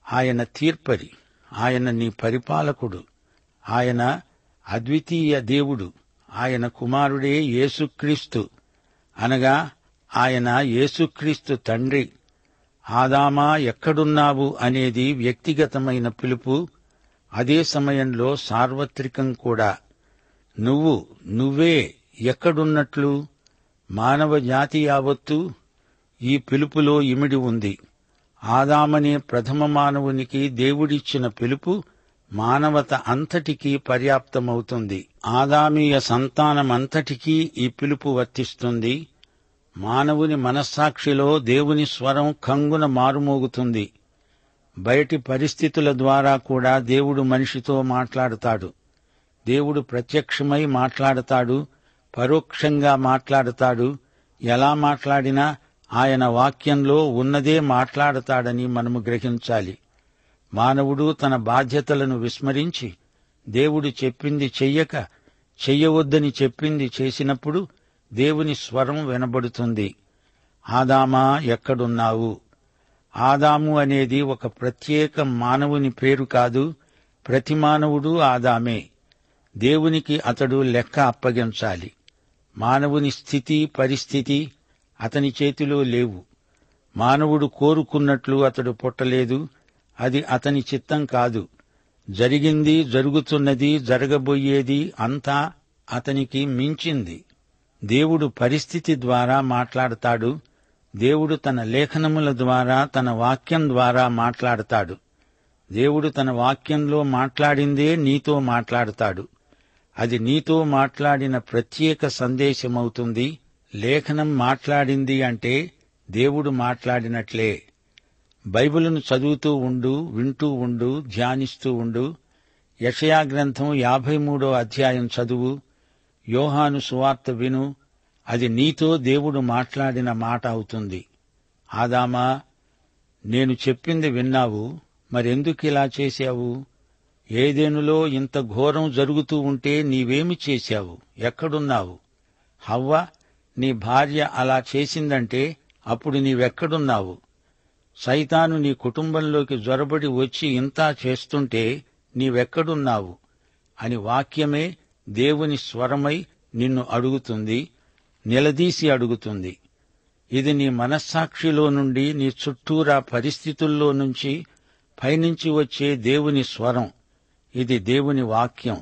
ఆయన తీర్పరి ఆయన నీ పరిపాలకుడు ఆయన అద్వితీయ దేవుడు ఆయన కుమారుడే యేసుక్రీస్తు అనగా ఆయన యేసుక్రీస్తు తండ్రి ఆదామా ఎక్కడున్నావు అనేది వ్యక్తిగతమైన పిలుపు అదే సమయంలో సార్వత్రికం కూడా నువ్వు నువ్వే ఎక్కడున్నట్లు మానవ జాతి యావత్తు ఈ పిలుపులో ఇమిడి ఉంది ఆదామనే ప్రథమ మానవునికి దేవుడిచ్చిన పిలుపు మానవత అంతటికీ పర్యాప్తమవుతుంది ఆదామీయ సంతానమంతటికీ ఈ పిలుపు వర్తిస్తుంది మానవుని మనస్సాక్షిలో దేవుని స్వరం కంగున మారుమోగుతుంది బయటి పరిస్థితుల ద్వారా కూడా దేవుడు మనిషితో మాట్లాడతాడు దేవుడు ప్రత్యక్షమై మాట్లాడతాడు పరోక్షంగా మాట్లాడతాడు ఎలా మాట్లాడినా ఆయన వాక్యంలో ఉన్నదే మాట్లాడతాడని మనము గ్రహించాలి మానవుడు తన బాధ్యతలను విస్మరించి దేవుడు చెప్పింది చెయ్యక చెయ్యవద్దని చెప్పింది చేసినప్పుడు దేవుని స్వరం వినబడుతుంది ఆదామా ఎక్కడున్నావు ఆదాము అనేది ఒక ప్రత్యేక మానవుని పేరు కాదు ప్రతి మానవుడు ఆదామే దేవునికి అతడు లెక్క అప్పగించాలి మానవుని స్థితి పరిస్థితి అతని చేతిలో లేవు మానవుడు కోరుకున్నట్లు అతడు పుట్టలేదు అది అతని చిత్తం కాదు జరిగింది జరుగుతున్నది జరగబోయేది అంతా అతనికి మించింది దేవుడు పరిస్థితి ద్వారా మాట్లాడతాడు దేవుడు తన లేఖనముల ద్వారా తన వాక్యం ద్వారా మాట్లాడతాడు దేవుడు తన వాక్యంలో మాట్లాడిందే నీతో మాట్లాడతాడు అది నీతో మాట్లాడిన ప్రత్యేక సందేశమవుతుంది లేఖనం మాట్లాడింది అంటే దేవుడు మాట్లాడినట్లే బైబిలును చదువుతూ ఉండు వింటూ ఉండు ధ్యానిస్తూ ఉండు యషయా గ్రంథం యాభై మూడో అధ్యాయం చదువు యోహాను సువార్త విను అది నీతో దేవుడు మాట్లాడిన మాట అవుతుంది ఆదామా నేను చెప్పింది విన్నావు మరెందుకు ఇలా చేశావు ఏదేనులో ఇంత ఘోరం జరుగుతూ ఉంటే నీవేమి చేశావు ఎక్కడున్నావు హవ్వ నీ భార్య అలా చేసిందంటే అప్పుడు నీవెక్కడున్నావు సైతాను నీ కుటుంబంలోకి జొరబడి వచ్చి ఇంతా చేస్తుంటే నీవెక్కడున్నావు అని వాక్యమే దేవుని స్వరమై నిన్ను అడుగుతుంది నిలదీసి అడుగుతుంది ఇది నీ మనస్సాక్షిలో నుండి నీ చుట్టూరా పరిస్థితుల్లో నుంచి పైనుంచి వచ్చే దేవుని స్వరం ఇది దేవుని వాక్యం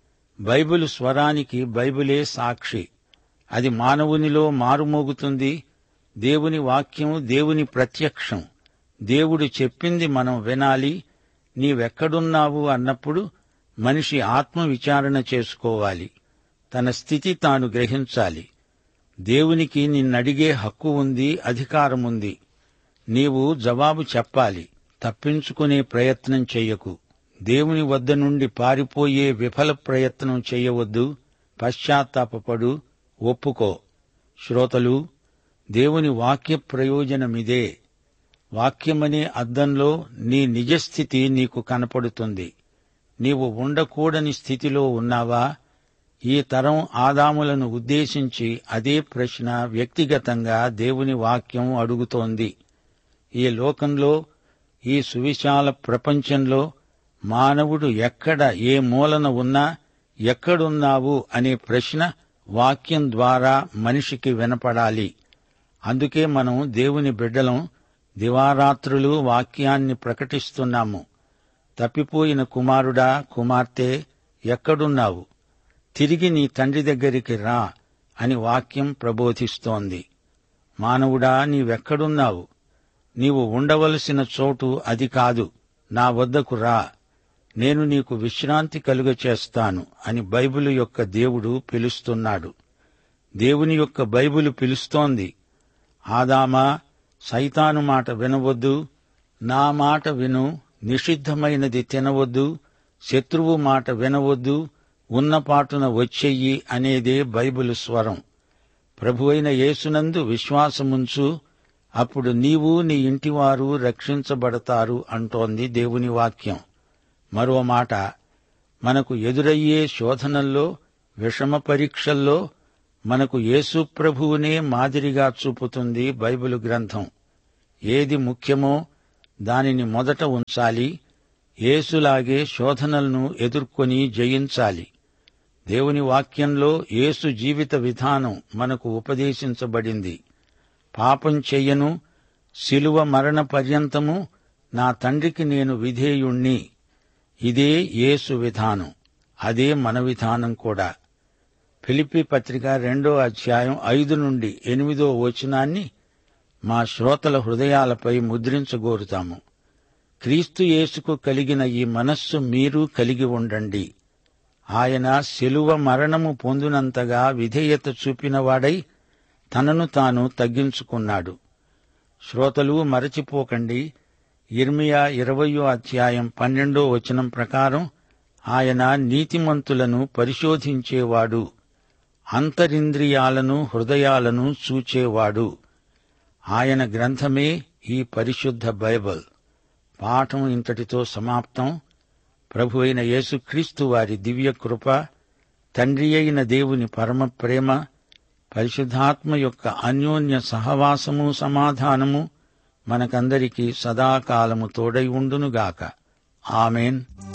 బైబిల్ స్వరానికి బైబిలే సాక్షి అది మానవునిలో మారుమోగుతుంది దేవుని వాక్యం దేవుని ప్రత్యక్షం దేవుడు చెప్పింది మనం వినాలి నీవెక్కడున్నావు అన్నప్పుడు మనిషి ఆత్మ విచారణ చేసుకోవాలి తన స్థితి తాను గ్రహించాలి దేవునికి నిన్నడిగే హక్కు ఉంది అధికారముంది నీవు జవాబు చెప్పాలి తప్పించుకునే ప్రయత్నం చెయ్యకు దేవుని వద్ద నుండి పారిపోయే విఫల ప్రయత్నం చెయ్యవద్దు పశ్చాత్తాపపడు ఒప్పుకో శ్రోతలు దేవుని వాక్య ప్రయోజనమిదే వాక్యమనే అద్దంలో నీ నిజస్థితి నీకు కనపడుతుంది నీవు ఉండకూడని స్థితిలో ఉన్నావా ఈ తరం ఆదాములను ఉద్దేశించి అదే ప్రశ్న వ్యక్తిగతంగా దేవుని వాక్యం అడుగుతోంది ఈ లోకంలో ఈ సువిశాల ప్రపంచంలో మానవుడు ఎక్కడ ఏ మూలన ఉన్నా ఎక్కడున్నావు అనే ప్రశ్న వాక్యం ద్వారా మనిషికి వినపడాలి అందుకే మనం దేవుని బిడ్డలం దివారాత్రులు వాక్యాన్ని ప్రకటిస్తున్నాము తప్పిపోయిన కుమారుడా కుమార్తె ఎక్కడున్నావు తిరిగి నీ తండ్రి దగ్గరికి రా అని వాక్యం ప్రబోధిస్తోంది మానవుడా నీవెక్కడున్నావు నీవు ఉండవలసిన చోటు అది కాదు నా వద్దకు రా నేను నీకు విశ్రాంతి కలుగ చేస్తాను అని బైబిలు యొక్క దేవుడు పిలుస్తున్నాడు దేవుని యొక్క బైబిలు పిలుస్తోంది ఆదామా సైతాను మాట వినవద్దు నా మాట విను నిషిద్ధమైనది తినవద్దు శత్రువు మాట వినవద్దు ఉన్నపాటున వచ్చెయ్యి అనేదే బైబిలు స్వరం ప్రభు అయిన యేసునందు విశ్వాసముంచు అప్పుడు నీవు నీ ఇంటివారు రక్షించబడతారు అంటోంది దేవుని వాక్యం మరో మాట మనకు ఎదురయ్యే శోధనల్లో విషమ పరీక్షల్లో మనకు యేసు ప్రభువునే మాదిరిగా చూపుతుంది బైబిలు గ్రంథం ఏది ముఖ్యమో దానిని మొదట ఉంచాలి యేసులాగే శోధనలను ఎదుర్కొని జయించాలి దేవుని వాక్యంలో యేసు జీవిత విధానం మనకు ఉపదేశించబడింది పాపం చెయ్యను శిలువ మరణ పర్యంతము నా తండ్రికి నేను విధేయుణ్ణి ఇదే యేసు విధానం అదే మన విధానం కూడా ఫిలిప్పి పత్రిక రెండో అధ్యాయం ఐదు నుండి ఎనిమిదో వచనాన్ని మా శ్రోతల హృదయాలపై ముద్రించగోరుతాము క్రీస్తు యేసుకు కలిగిన ఈ మనస్సు మీరు కలిగి ఉండండి ఆయన శిలువ మరణము పొందినంతగా విధేయత చూపినవాడై తనను తాను తగ్గించుకున్నాడు శ్రోతలు మరచిపోకండి ఇర్మియా ఇరవయో అధ్యాయం పన్నెండో వచనం ప్రకారం ఆయన నీతిమంతులను పరిశోధించేవాడు అంతరింద్రియాలను హృదయాలను చూచేవాడు ఆయన గ్రంథమే ఈ పరిశుద్ధ బైబిల్ పాఠం ఇంతటితో సమాప్తం ప్రభు అయిన యేసుక్రీస్తు వారి దివ్య కృప తండ్రి అయిన దేవుని పరమ ప్రేమ పరిశుద్ధాత్మ యొక్క అన్యోన్య సహవాసము సమాధానము మనకందరికీ సదాకాలము తోడై ఉండునుగాక ఆమెన్